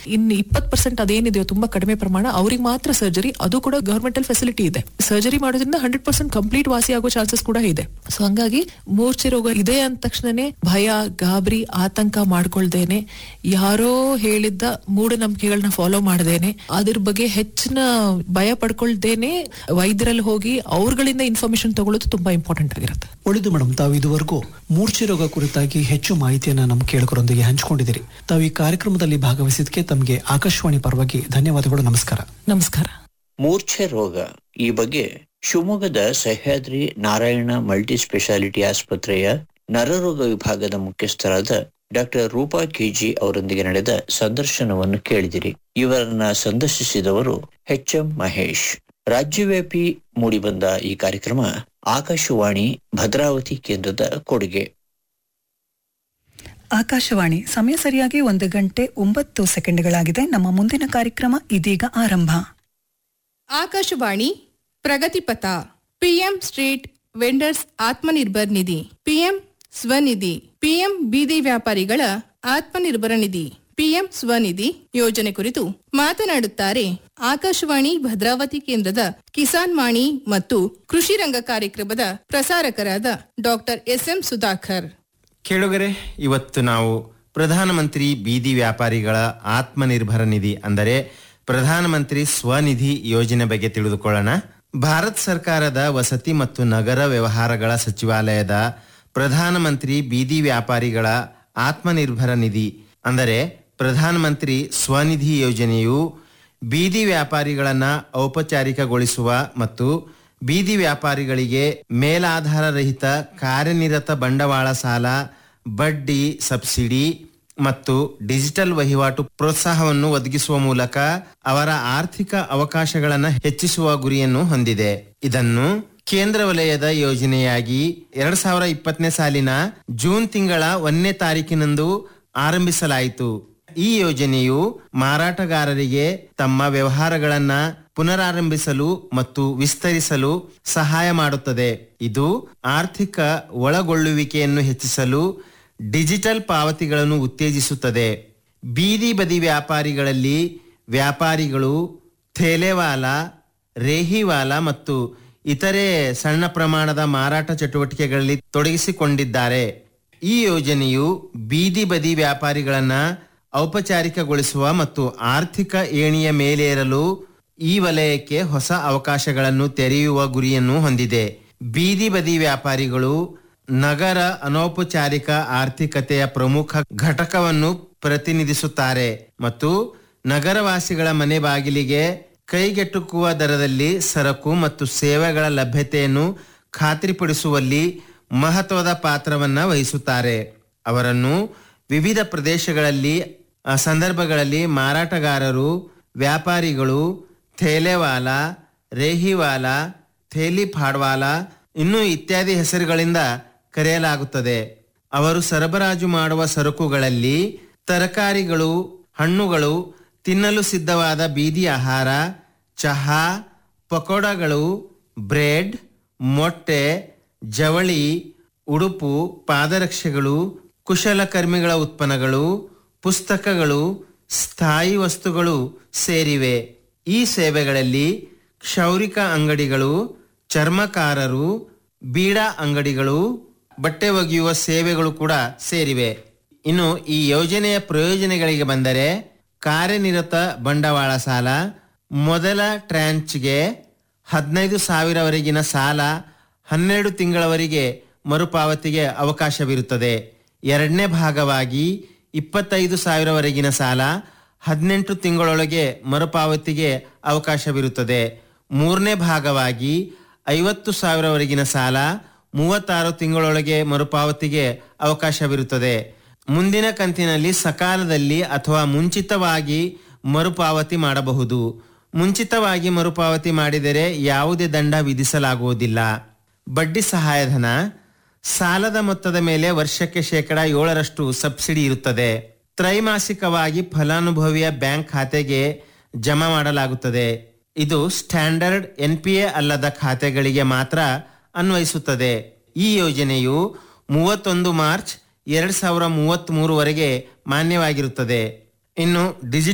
ಇನ್ನು ಇಪ್ಪತ್ತು ಪರ್ಸೆಂಟ್ ಅದೇನಿದೆಯೋ ತುಂಬಾ ಕಡಿಮೆ ಪ್ರಮಾಣ ಅವ್ರಿಗೆ ಮಾತ್ರ ಸರ್ಜರಿ ಅದು ಕೂಡ ಗವರ್ಮೆಂಟಲ್ ಫೆಸಿಲಿಟಿ ಇದೆ ಸರ್ಜರಿ ಮಾಡೋದ್ರಿಂದ ಹಂಡ್ರೆಡ್ ಪರ್ಸೆಂಟ್ ಕಂಪ್ಲೀಟ್ ವಾಸಿ ಆಗೋ ಚಾನ್ಸಸ್ ಕೂಡ ಇದೆ ಸೊ ಹಂಗಾಗಿ ಮೂರ್ಛೆ ರೋಗ ಇದೆ ಅಂದ ತಕ್ಷಣನೇ ಭಯ ಗಾಬರಿ ಆತಂಕ ಮಾಡ್ಕೊಳ್ದೇನೆ ಯಾರೋ ಹೇಳಿದ್ದ ಮೂಢನಂಬಿಕೆಗಳನ್ನ ಫಾಲೋ ಮಾಡದೇನೆ ಅದ್ರ ಬಗ್ಗೆ ಹೆಚ್ಚಿನ ಭಯ ಪಡ್ಕೊಳ್ದೇನೆ ವೈದ್ಯರಲ್ಲಿ ಹೋಗಿ ಅವ್ರಗಳಿಂದ ಇನ್ಫಾರ್ಮೇಶನ್ ತಗೊಳ್ಳೋದು ತುಂಬಾ ಇಂಪಾರ್ಟೆಂಟ್ ಆಗಿರುತ್ತೆ ಒಳ್ಳೆದು ಮೇಡಮ್ ತಾವು ಇದುವರೆಗೂ ಮೂರ್ಛೆ ರೋಗ ಕುರಿತಾಗಿ ಹೆಚ್ಚು ಮಾಹಿತಿಯನ್ನ ನಮ್ಮ ಕೇಳುಗರೊಂದಿಗೆ ಹಂಚಿಕೊಂಡಿದ್ದೀರಿ ತಾವು ಈ ಕಾರ್ಯಕ್ರಮದಲ್ಲಿ ಭಾಗವಹಿಸಿದ್ದಕ್ಕೆ ತಮಗೆ ಆಕಾಶವಾಣಿ ಪರವಾಗಿ ಧನ್ಯವಾದಗಳು ನಮಸ್ಕಾರ ನಮಸ್ಕಾರ ಮೂರ್ಛೆ ರೋಗ ಈ ಬಗ್ಗೆ ಶಿವಮೊಗ್ಗದ ಸಹ್ಯಾದ್ರಿ ನಾರಾಯಣ ಮಲ್ಟಿ ಸ್ಪೆಷಾಲಿಟಿ ಆಸ್ಪತ್ರೆಯ ನರರೋಗ ವಿಭಾಗದ ಮುಖ್ಯಸ್ಥರಾದ ಡಾಕ್ಟರ್ ರೂಪಾ ಕೆಜಿ ಅವರೊಂದಿಗೆ ನಡೆದ ಸಂದರ್ಶನವನ್ನು ಕೇಳಿದಿರಿ ಇವರನ್ನ ಸಂದರ್ಶಿಸಿದವರು ಎಚ್ ಎಂ ಮಹೇಶ್ ರಾಜ್ಯವ್ಯಾಪಿ ಮೂಡಿಬಂದ ಈ ಕಾರ್ಯಕ್ರಮ ಆಕಾಶವಾಣಿ ಭದ್ರಾವತಿ ಕೇಂದ್ರದ ಕೊಡುಗೆ ಆಕಾಶವಾಣಿ ಸಮಯ ಸರಿಯಾಗಿ ಒಂದು ಗಂಟೆ ಒಂಬತ್ತು ಸೆಕೆಂಡ್ಗಳಾಗಿದೆ ನಮ್ಮ ಮುಂದಿನ ಕಾರ್ಯಕ್ರಮ ಇದೀಗ ಆರಂಭ Akashvani Pragatipatha PM street vendors Atmanirbhar Nidhi PM Svanidhi PM ಬೀದಿ ವ್ಯಾಪಾರಿಗಳ ಆತ್ಮನಿರ್ಭರ ನಿಧಿ ಪಿಎಂ ಸ್ವನಿಧಿ ಯೋಜನೆ ಕುರಿತು ಮಾತನಾಡುತ್ತಾರೆ ಆಕಾಶವಾಣಿ ಭದ್ರಾವತಿ ಕೇಂದ್ರದ ಕಿಸಾನ್ ವಾಣಿ ಮತ್ತು ಕೃಷಿ ರಂಗ ಕಾರ್ಯಕ್ರಮದ ಪ್ರಸಾರಕರಾದ ಡಾಕ್ಟರ್ ಎಸ್ಎಂ ಸುಧಾಕರ್ ಕೇಳುಗರೆ ಇವತ್ತು ನಾವು ಪ್ರಧಾನಮಂತ್ರಿ ಬೀದಿ ವ್ಯಾಪಾರಿಗಳ ಆತ್ಮನಿರ್ಭರ ನಿಧಿ ಅಂದರೆ ಪ್ರಧಾನಮಂತ್ರಿ ಸ್ವನಿಧಿ ಯೋಜನೆ ಬಗ್ಗೆ ತಿಳಿದುಕೊಳ್ಳೋಣ ಭಾರತ ಸರ್ಕಾರದ ವಸತಿ ಮತ್ತು ನಗರ ವ್ಯವಹಾರಗಳ ಸಚಿವಾಲಯದ ಪ್ರಧಾನಮಂತ್ರಿ ಬೀದಿ ವ್ಯಾಪಾರಿಗಳ ಆತ್ಮನಿರ್ಭರ ನಿಧಿ ಅಂದರೆ ಪ್ರಧಾನಮಂತ್ರಿ ಸ್ವನಿಧಿ ಯೋಜನೆಯು ಬೀದಿ ವ್ಯಾಪಾರಿಗಳನ್ನ ಔಪಚಾರಿಕಗೊಳಿಸುವ ಮತ್ತು ಬೀದಿ ವ್ಯಾಪಾರಿಗಳಿಗೆ ಮೇಲಾಧಾರ ರಹಿತ ಕಾರ್ಯನಿರತ ಬಂಡವಾಳ ಸಾಲ ಬಡ್ಡಿ ಸಬ್ಸಿಡಿ ಮತ್ತು ಡಿಜಿಟಲ್ ವಹಿವಾಟು ಪ್ರೋತ್ಸಾಹವನ್ನು ಒದಗಿಸುವ ಮೂಲಕ ಅವರ ಆರ್ಥಿಕ ಅವಕಾಶಗಳನ್ನು ಹೆಚ್ಚಿಸುವ ಗುರಿಯನ್ನು ಹೊಂದಿದೆ ಇದನ್ನು ಕೇಂದ್ರ ವಲಯದ ಯೋಜನೆಯಾಗಿ ಎರಡ್ ಸಾವಿರ ಇಪ್ಪತ್ತನೇ ಸಾಲಿನ ಜೂನ್ ತಿಂಗಳ ಒಂದನೇ ತಾರೀಕಿನಂದು ಆರಂಭಿಸಲಾಯಿತು ಈ ಯೋಜನೆಯು ಮಾರಾಟಗಾರರಿಗೆ ತಮ್ಮ ವ್ಯವಹಾರಗಳನ್ನ ಪುನರಾರಂಭಿಸಲು ಮತ್ತು ವಿಸ್ತರಿಸಲು ಸಹಾಯ ಮಾಡುತ್ತದೆ ಇದು ಆರ್ಥಿಕ ಒಳಗೊಳ್ಳುವಿಕೆಯನ್ನು ಹೆಚ್ಚಿಸಲು ಡಿಜಿಟಲ್ ಪಾವತಿಗಳನ್ನು ಉತ್ತೇಜಿಸುತ್ತದೆ ಬೀದಿ ಬದಿ ವ್ಯಾಪಾರಿಗಳಲ್ಲಿ ವ್ಯಾಪಾರಿಗಳು ಥೇಲೆವಾಲ ರೇಹಿವಾಲ ಮತ್ತು ಇತರೆ ಸಣ್ಣ ಪ್ರಮಾಣದ ಮಾರಾಟ ಚಟುವಟಿಕೆಗಳಲ್ಲಿ ತೊಡಗಿಸಿಕೊಂಡಿದ್ದಾರೆ ಈ ಯೋಜನೆಯು ಬೀದಿ ಬದಿ ವ್ಯಾಪಾರಿಗಳನ್ನ ಔಪಚಾರಿಕಗೊಳಿಸುವ ಮತ್ತು ಆರ್ಥಿಕ ಏಣಿಯ ಮೇಲೇರಲು ಈ ವಲಯಕ್ಕೆ ಹೊಸ ಅವಕಾಶಗಳನ್ನು ತೆರೆಯುವ ಗುರಿಯನ್ನು ಹೊಂದಿದೆ ಬೀದಿ ಬದಿ ವ್ಯಾಪಾರಿಗಳು ನಗರ ಅನೌಪಚಾರಿಕ ಆರ್ಥಿಕತೆಯ ಪ್ರಮುಖ ಘಟಕವನ್ನು ಪ್ರತಿನಿಧಿಸುತ್ತಾರೆ ಮತ್ತು ನಗರವಾಸಿಗಳ ಮನೆ ಬಾಗಿಲಿಗೆ ಕೈಗೆಟುಕುವ ದರದಲ್ಲಿ ಸರಕು ಮತ್ತು ಸೇವೆಗಳ ಲಭ್ಯತೆಯನ್ನು ಖಾತ್ರಿಪಡಿಸುವಲ್ಲಿ ಮಹತ್ವದ ಪಾತ್ರವನ್ನ ವಹಿಸುತ್ತಾರೆ ಅವರನ್ನು ವಿವಿಧ ಪ್ರದೇಶಗಳಲ್ಲಿ ಆ, ಸಂದರ್ಭಗಳಲ್ಲಿ ಮಾರಾಟಗಾರರು ವ್ಯಾಪಾರಿಗಳು ಥೇಲೆವಾಲ ರೇಹಿವಾಲ ಥೇಲಿ ಫಾಡ್ವಾಲ ಇನ್ನೂ ಇತ್ಯಾದಿ ಹೆಸರುಗಳಿಂದ ಕರೆಯಲಾಗುತ್ತದೆ ಅವರು ಸರಬರಾಜು ಮಾಡುವ ಸರಕುಗಳಲ್ಲಿ ತರಕಾರಿಗಳು ಹಣ್ಣುಗಳು ತಿನ್ನಲು ಸಿದ್ಧವಾದ ಬೀದಿ ಆಹಾರ ಚಹಾ ಪಕೋಡಗಳು ಬ್ರೆಡ್ ಮೊಟ್ಟೆ ಜವಳಿ ಉಡುಪು ಪಾದರಕ್ಷೆಗಳು ಕುಶಲಕರ್ಮಿಗಳ ಉತ್ಪನ್ನಗಳು ಪುಸ್ತಕಗಳು ಸ್ಥಾಯಿ ವಸ್ತುಗಳು ಸೇರಿವೆ ಈ ಸೇವೆಗಳಲ್ಲಿ ಕ್ಷೌರಿಕ ಅಂಗಡಿಗಳು ಚರ್ಮಕಾರರು ಬೀಡಾ ಅಂಗಡಿಗಳು ಬಟ್ಟೆ ಒಗೆಯುವ ಸೇವೆಗಳು ಕೂಡ ಸೇರಿವೆ ಇನ್ನು ಈ ಯೋಜನೆಯ ಪ್ರಯೋಜನಗಳಿಗೆ ಬಂದರೆ ಕಾರ್ಯನಿರತ ಬಂಡವಾಳ ಸಾಲ ಮೊದಲ ಟ್ರ್ಯಾಂಚ್ಗೆ ಹದಿನೈದು ಸಾವಿರವರೆಗಿನ ಸಾಲ ಹನ್ನೆರಡು ತಿಂಗಳವರೆಗೆ ಮರುಪಾವತಿಗೆ ಅವಕಾಶವಿರುತ್ತದೆ ಎರಡನೇ ಭಾಗವಾಗಿ ಇಪ್ಪತ್ತೈದು ಸಾವಿರವರೆಗಿನ ಸಾಲ ಹದಿನೆಂಟು ತಿಂಗಳೊಳಗೆ ಮರುಪಾವತಿಗೆ ಅವಕಾಶವಿರುತ್ತದೆ ಮೂರನೇ ಭಾಗವಾಗಿ ಐವತ್ತು ಸಾವಿರವರೆಗಿನ ಸಾಲ ಮೂವತ್ತಾರು ತಿಂಗಳೊಳಗೆ ಮರುಪಾವತಿಗೆ ಅವಕಾಶವಿರುತ್ತದೆ ಮುಂದಿನ ಕಂತಿನಲ್ಲಿ ಸಕಾಲದಲ್ಲಿ ಅಥವಾ ಮುಂಚಿತವಾಗಿ ಮರುಪಾವತಿ ಮಾಡಬಹುದು ಮುಂಚಿತವಾಗಿ ಮರುಪಾವತಿ ಮಾಡಿದರೆ ಯಾವುದೇ ದಂಡ ವಿಧಿಸಲಾಗುವುದಿಲ್ಲ ಬಡ್ಡಿ ಸಹಾಯಧನ ಸಾಲದ ಮೊತ್ತದ ಮೇಲೆ ವರ್ಷಕ್ಕೆ ಶೇಕಡ ಏಳರಷ್ಟು ಸಬ್ಸಿಡಿ ಇರುತ್ತದೆ ತ್ರೈಮಾಸಿಕವಾಗಿ ಫಲಾನುಭವಿಯ ಬ್ಯಾಂಕ್ ಖಾತೆಗೆ ಜಮಾ ಮಾಡಲಾಗುತ್ತದೆ ಇದು ಸ್ಟ್ಯಾಂಡರ್ಡ್ ಎನ್ಪಿಎ ಅಲ್ಲದ ಖಾತೆಗಳಿಗೆ ಮಾತ್ರ ಅನ್ವಯಿಸುತ್ತದೆ ಈ ಯೋಜನೆಯು ಮೂವತ್ತೊಂದು ಮಾರ್ಚ್ ಎರಡ್ ಸಾವಿರ ಮೂವತ್ತ್ ಮೂರುವರೆಗೆ ಮಾನ್ಯವಾಗಿರುತ್ತದೆ ಇನ್ನು ಡಿಜಿಟಲ್